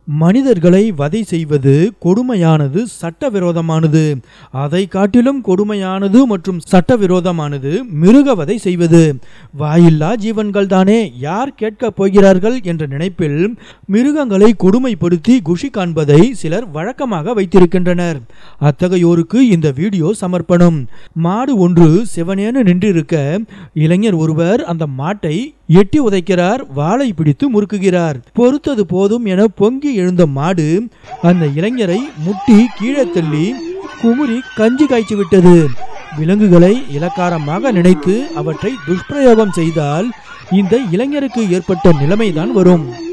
மனிதர்களை வதை செய்வது கொடுமையானது சட்டவிரோதமானது அதை காட்டிலும் கொடுமையானது மற்றும் சட்டவிரோதமானது மிருக வதை செய்வது வாயில்லா ஜீவன்கள் தானே யார் கேட்கப் போகிறார்கள் என்ற நினைப்பில் மிருகங்களை கொடுமைப்படுத்தி குஷி காண்பதை சிலர் வழக்கமாக வைத்திருக்கின்றனர் அத்தகையோருக்கு இந்த வீடியோ சமர்ப்பணம் மாடு ஒன்று சிவனேன நின்றிருக்க இளைஞர் ஒருவர் அந்த மாட்டை எட்டி உதைக்கிறார் வாளை பிடித்து முறுக்குகிறார் பொறுத்தது போதும் என பொங்கி எழுந்த மாடு அந்த இளைஞரை முட்டி கீழே தள்ளி குமுறி கஞ்சி காய்ச்சி விட்டது விலங்குகளை இலக்காரமாக நினைத்து அவற்றை துஷ்பிரயோகம் செய்தால் இந்த இளைஞருக்கு ஏற்பட்ட நிலைமைதான் வரும்